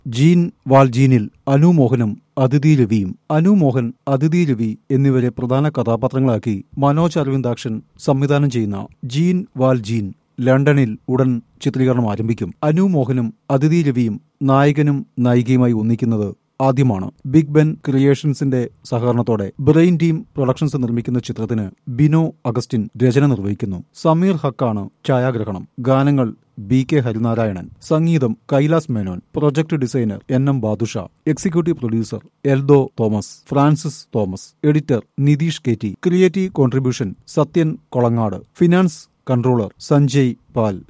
gene വാൽജീനിൽ Anu മോഹനും അതിഥി രവിയും അനു മോഹൻ അതിഥി രവി എന്നിവരെ പ്രധാന കഥാപാത്രങ്ങളാക്കി മനോജ് അരവിന്ദാക്ഷൻ സംവിധാനം ചെയ്യുന്ന ജീൻ വാൽജീൻ ലണ്ടനിൽ ഉടൻ ചിത്രീകരണം ആരംഭിക്കും അനു മോഹനും അതിഥി രവിയും നായകനും നായികയുമായി ഒന്നിക്കുന്നത് ആദ്യമാണ് ബിഗ് ബെൻ ക്രിയേഷൻസിന്റെ സഹകരണത്തോടെ ബ്രെയിൻ ടീം പ്രൊഡക്ഷൻസ് നിർമ്മിക്കുന്ന ചിത്രത്തിന് ബിനോ അഗസ്റ്റിൻ രചന നിർവഹിക്കുന്നു സമീർ ഹക്കാണ് ഛായാഗ്രഹണം ഗാനങ്ങൾ ബി കെ ഹരിനാരായണൻ സംഗീതം Kailas Menon project designer N M Badusha executive producer Eldho Thomas Francis Thomas editor Nitheesh K T creative contribution Sathyan Kolangad finance controller Sanjay പാൽ